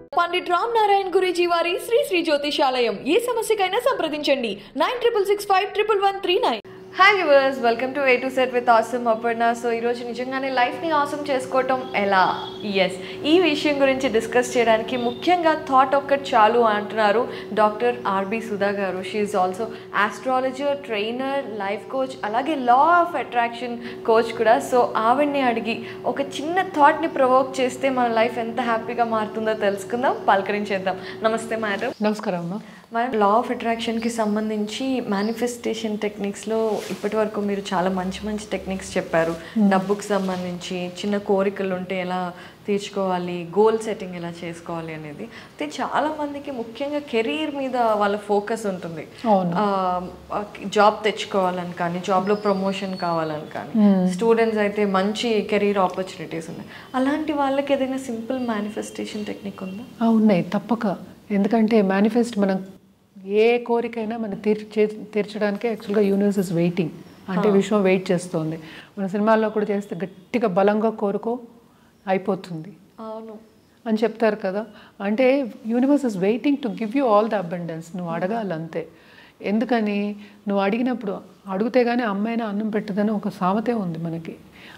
పండిట్ రామ్ నారాయణ్ గురూజీ వారి శ్రీ శ్రీ జ్యోతిషాలయం ఏ సమస్యకైనా సంప్రదించండి nine triple six five triple one three nine hi viewers welcome to way to set with awesome Aparna so ఈరోజు నిజంగానే లైఫ్ని ఆసమ్ చేసుకోవటం ఎలా ఎస్ ఈ విషయం గురించి డిస్కస్ చేయడానికి ముఖ్యంగా థాట్ ఒక్కటి చాలు అంటున్నారు doctor RB Sudha garu she also astrologer trainer life coach అలాగే లా ఆఫ్ అట్రాక్షన్ కోచ్ కూడా సో ఆవిడ్ని అడిగి ఒక చిన్న థాట్ని ప్రొవోక్ చేస్తే మన లైఫ్ ఎంత హ్యాపీగా మారుతుందో తెలుసుకుందాం పలకరించేద్దాం నమస్తే మేడం నమస్కారం అమ్మా మనం లా ఆఫ్ అట్రాక్షన్కి సంబంధించి మేనిఫెస్టేషన్ టెక్నిక్స్లో ఇప్పటి వరకు మీరు చాలా మంచి మంచి టెక్నిక్స్ చెప్పారు డబ్బుకి సంబంధించి చిన్న కోరికలు ఉంటే ఎలా తీర్చుకోవాలి గోల్ సెట్టింగ్ ఎలా చేసుకోవాలి అనేది అయితే చాలా మందికి ముఖ్యంగా కెరీర్ మీద వాళ్ళ ఫోకస్ ఉంటుంది అవును. జాబ్ తెచ్చుకోవాలని కానీ జాబ్లో ప్రమోషన్ కావాలని కానీ స్టూడెంట్స్ అయితే మంచి కెరీర్ ఆపర్చునిటీస్ ఉన్నాయి అలాంటి వాళ్ళకి ఏదైనా సింపుల్ మేనిఫెస్టేషన్ టెక్నిక్ ఉందా ఆ, ఉన్నాయి తప్పక ఎందుకంటే మేనిఫెస్ట్ మనం ఏ కోరికైనా మనం తీర్చే తీర్చడానికి యాక్చువల్గా యూనివర్స్ ఇస్ వెయిటింగ్ అంటే విశ్వం వెయిట్ చేస్తుంది మన సినిమాల్లో కూడా చేస్తే గట్టిగా బలంగా కోరుకో అయిపోతుంది అవును అని చెప్తారు కదా అంటే universe is waiting to give you all the abundance నువ్వు అడగాలి అంతే ఎందుకని నువ్వు అడిగినప్పుడు అడిగితే కానీ అమ్మాయినా అన్నం పెట్టదని ఒక సామెతే ఉంది మనకి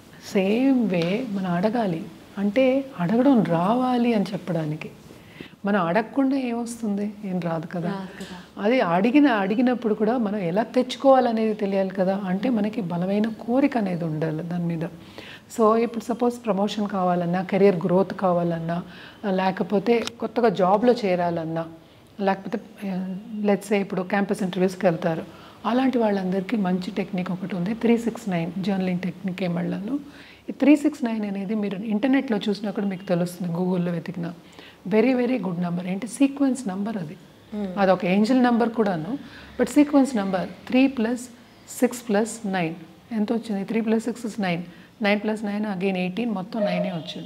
సేమ్ వే మనం అడగాలి అంటే అడగడం రావాలి అని చెప్పడానికి మనం అడగకుండా ఏమొస్తుంది ఏం రాదు కదా అది అడిగిన అడిగినప్పుడు కూడా మనం ఎలా తెచ్చుకోవాలనేది తెలియాలి కదా అంటే మనకి బలమైన కోరిక అనేది ఉండాలి దాని మీద సో ఇప్పుడు సపోజ్ ప్రమోషన్ కావాలన్నా కెరియర్ గ్రోత్ కావాలన్నా లేకపోతే కొత్తగా జాబ్లో చేరాలన్నా లేకపోతే లెట్సే ఇప్పుడు క్యాంపస్ ఇంటర్వ్యూస్కి వెళ్తారు అలాంటి వాళ్ళందరికీ మంచి టెక్నిక్ ఒకటి ఉంది three six nine journaling technique ఏమళ్ళను ఈ త్రీ సిక్స్ నైన్ అనేది మీరు ఇంటర్నెట్లో చూసినా కూడా మీకు తెలుస్తుంది గూగుల్లో వెతికినా వెరీ వెరీ గుడ్ నెంబర్ ఏంటి సీక్వెన్స్ నెంబర్ అది అది ఒక ఏంజల్ నెంబర్ కూడాను but sequence number three plus six plus nine ఎంత వచ్చింది three plus six is nine nine plus nine again eighteen మొత్తం నైనే వచ్చింది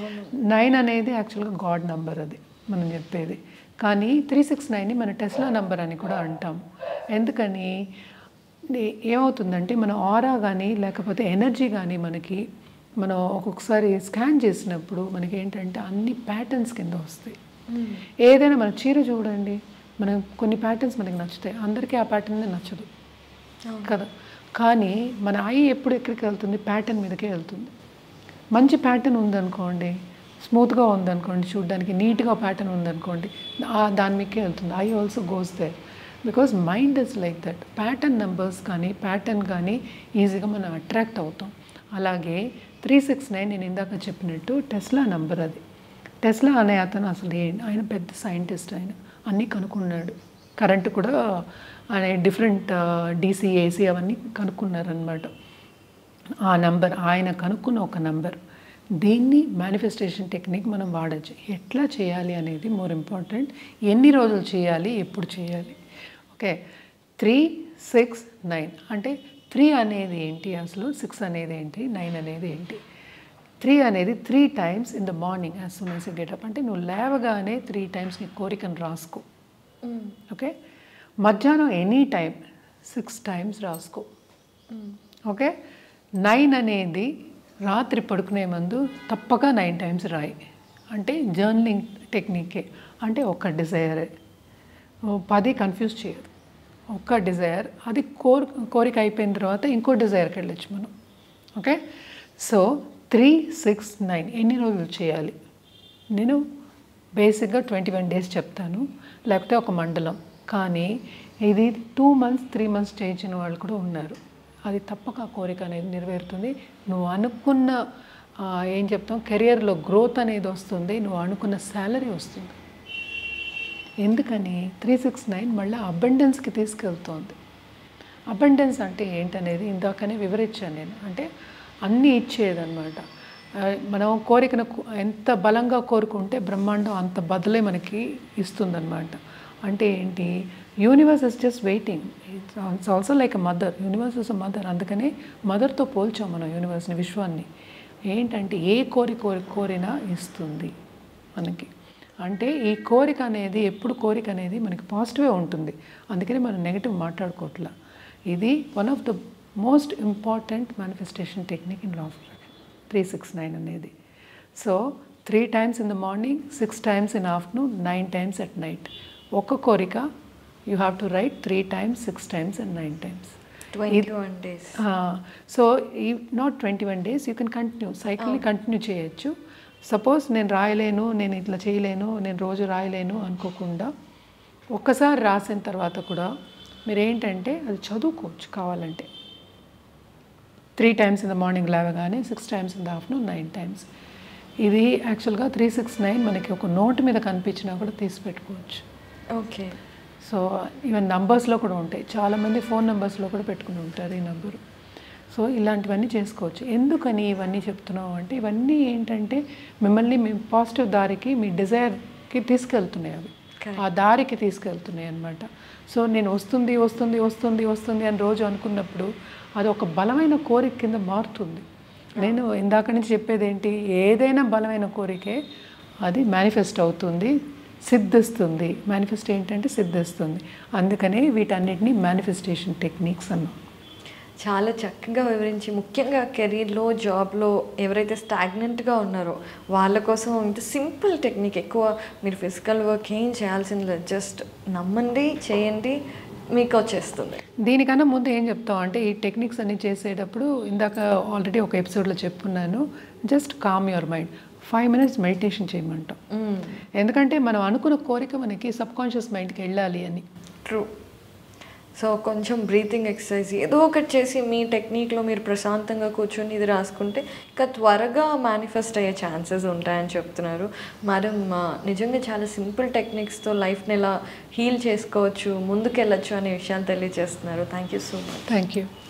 నైన్ అనేది యాక్చువల్గా గాడ్ నంబర్ అది మనం చెప్పేది కానీ త్రీ సిక్స్ నైన్ని మన టెస్లా నంబర్ అని కూడా అంటాం ఎందుకని ఇది ఏమవుతుందంటే మన ఆరా కానీ లేకపోతే ఎనర్జీ కానీ మనకి మనం ఒక్కొక్కసారి స్కాన్ చేసినప్పుడు మనకి ఏంటంటే అన్ని ప్యాటర్న్స్ కింద వస్తాయి ఏదైనా మన చీర చూడండి మనం కొన్ని ప్యాటర్న్స్ మనకి నచ్చుతాయి అందరికీ ఆ ప్యాటర్న్ నచ్చదు కదా కానీ మన ఐ ఎప్పుడు ఎక్కడికి వెళ్తుంది ప్యాటర్న్ మీదకే వెళ్తుంది మంచి ప్యాటర్న్ ఉందనుకోండి స్మూత్గా ఉందనుకోండి చూడడానికి నీట్గా ప్యాటర్న్ ఉందనుకోండి ఆ- దాని మీకే వెళ్తుంది I also goes there because mind is like that pattern numbers కానీ ప్యాటర్న్ కానీ ఈజీగా మనం అట్రాక్ట్ అవుతాం అలాగే త్రీ సిక్స్ నైన్ నేను ఇందాక చెప్పినట్టు టెస్లా నంబర్ అది టెస్లా అనే అతను అసలు ఏ- ఆయన పెద్ద సైంటిస్ట్ ఆయన అన్నీ కనుక్కున్నాడు కరెంటు కూడా ఆయన డిఫరెంట్ డీసీ ఏసీ అవన్నీ కనుక్కున్నారనమాట ఆ నంబర్ ఆయన కనుక్కున్న ఒక నంబర్ దీన్ని మేనిఫెస్టేషన్ టెక్నిక్ మనం వాడచ్చు ఎట్లా చేయాలి అనేది మోర్ ఇంపార్టెంట్ ఎన్ని రోజులు చేయాలి ఎప్పుడు చేయాలి ఓకే త్రీ సిక్స్ నైన్ అంటే త్రీ అనేది ఏంటి అసలు సిక్స్ అనేది ఏంటి నైన్ అనేది ఏంటి త్రీ అనేది three times in the morning as soon as get up అంటే నువ్వు లేవగానే త్రీ టైమ్స్ నీ కోరికను రాసుకో ఓకే మధ్యాహ్నం ఎనీ టైం సిక్స్ టైమ్స్ రాసుకో ఓకే నైన్ అనేది రాత్రి పడుకునే ముందు తప్పక నైన్ టైమ్స్ రాయి అంటే జర్నలింగ్ టెక్నికే అంటే ఒక డిజైరే పది కన్ఫ్యూజ్ చేయదు ఒక్క డిజైర్ అది కోరి కోరిక అయిపోయిన తర్వాత ఇంకో డిజైర్కి వెళ్ళొచ్చు మనం okay so three six nine ఎన్ని రోజులు చేయాలి నేను బేసిక్గా ట్వంటీ వన్ డేస్ చెప్తాను లేకపోతే ఒక మండలం కానీ ఇది టూ మంత్స్ త్రీ మంత్స్ చేయించిన వాళ్ళు కూడా ఉన్నారు అది తప్పక ఆ కోరిక అనేది నెరవేరుతుంది నువ్వు అనుకున్న ఆ, ఏం చెప్తాం కెరియర్లో గ్రోత్ అనేది వస్తుంది నువ్వు అనుకున్న శాలరీ వస్తుంది ఎందుకని త్రీ సిక్స్ నైన్ మళ్ళీ అబండెన్స్కి తీసుకెళ్తోంది అబండెన్స్ అంటే ఏంటనేది ఇందాకనే వివరించాను నేను అంటే అన్నీ ఇచ్చేదన్నమాట ఆ, మనం కోరికను కు- ఎంత బలంగా కోరుకుంటే బ్రహ్మాండం అంత బదులే మనకి ఇస్తుందన్నమాట అంటే ఏంటి universe is just waiting it's also like a mother universe is a mother అందుకనే మదర్తో పోల్చాం మనం యూనివర్స్ని విశ్వాన్ని ఏంటంటే ఏ కోరి కోరి కోరినా ఇస్తుంది మనకి అంటే ఈ కోరిక అనేది ఎప్పుడు కోరిక అనేది మనకి పాజిటివే ఉంటుంది అందుకని మనం నెగిటివ్ మాట్లాడుకోవట్లా ఇది one of the most important manifestation technique in law of three six nine అనేది so three times in the morning six times in afternoon nine times at night ఒక్క కోరిక you have to write three times six times and nine times twenty one days so ఈ not twenty one days you can continue సైకిల్ని continue చేయొచ్చు suppose నేను రాయలేను నేను ఇట్లా చేయలేను నేను రోజు రాయలేను అనుకోకుండా ఒక్కసారి రాసిన తర్వాత కూడా మీరు ఏంటంటే అది చదువుకోవచ్చు కావాలంటే three times in the morning లేవగానే six times in the afternoon nine times ఇది యాక్చువల్గా త్రీ సిక్స్ నైన్ మనకి ఒక నోట్ మీద కనిపించినా కూడా తీసి పెట్టుకోవచ్చు ఓకే సో ఈవెన్ నంబర్స్లో కూడా ఉంటాయి చాలామంది ఫోన్ నెంబర్స్లో కూడా పెట్టుకుని ఉంటారు ఈ నెంబరు సో ఇలాంటివన్నీ చేసుకోవచ్చు ఎందుకని ఇవన్నీ చెప్తున్నాం అంటే ఇవన్నీ ఏంటంటే మిమ్మల్ని మీ పాజిటివ్ దారికి మీ డిజైర్కి తీసుకెళ్తున్నాయి అవి Correct. ఆ దారికి తీసుకెళ్తున్నాయి అనమాట సో నేను వస్తుంది వస్తుంది వస్తుంది వస్తుంది అని రోజు అనుకున్నప్పుడు అది ఒక బలమైన కోరిక కింద మారుతుంది నేను ఇందాక నుంచి చెప్పేది ఏంటి ఏదైనా బలమైన కోరికే అది మేనిఫెస్ట్ అవుతుంది సిద్ధిస్తుంది మేనిఫెస్ట్ ఏంటంటే సిద్ధిస్తుంది అందుకనే వీటన్నిటిని మేనిఫెస్టేషన్ టెక్నిక్స్ అన్నాం చాలా చక్కగా వివరించి ముఖ్యంగా కెరీర్లో జాబ్లో ఎవరైతే స్టాగ్నెంట్గా ఉన్నారో వాళ్ళ కోసం ఇంత సింపుల్ టెక్నిక్ ఎక్కువ మీరు ఫిజికల్ వర్క్ ఏం చేయాల్సింది లేదు జస్ట్ నమ్మండి చేయండి మీకు వచ్చేస్తుంది దీనికన్నా ముందు ఏం చెప్తాం అంటే ఈ టెక్నిక్స్ అన్ని చేసేటప్పుడు ఇందాక ఆల్రెడీ ఒక ఎపిసోడ్లో చెప్పుకున్నాను just calm your mind five minutes meditation చేయమంటాం ఎందుకంటే మనం అనుకున్న కోరిక మనకి సబ్ కాన్షియస్ మైండ్కి వెళ్ళాలి అని ట్రూ సో కొంచెం బ్రీతింగ్ ఎక్సర్సైజ్ ఏదో ఒకటి చేసి మీ టెక్నిక్లో మీరు ప్రశాంతంగా కూర్చొని ఇది రాసుకుంటే ఇంకా త్వరగా మేనిఫెస్ట్ అయ్యే ఛాన్సెస్ ఉంటాయని చెప్తున్నారు మేడం ఆ, నిజంగా చాలా సింపుల్ టెక్నిక్స్తో లైఫ్ని ఎలా హీల్ చేసుకోవచ్చు ముందుకెళ్ళచ్చు అనే విషయాలు తెలియజేస్తున్నారు thank you so much thank you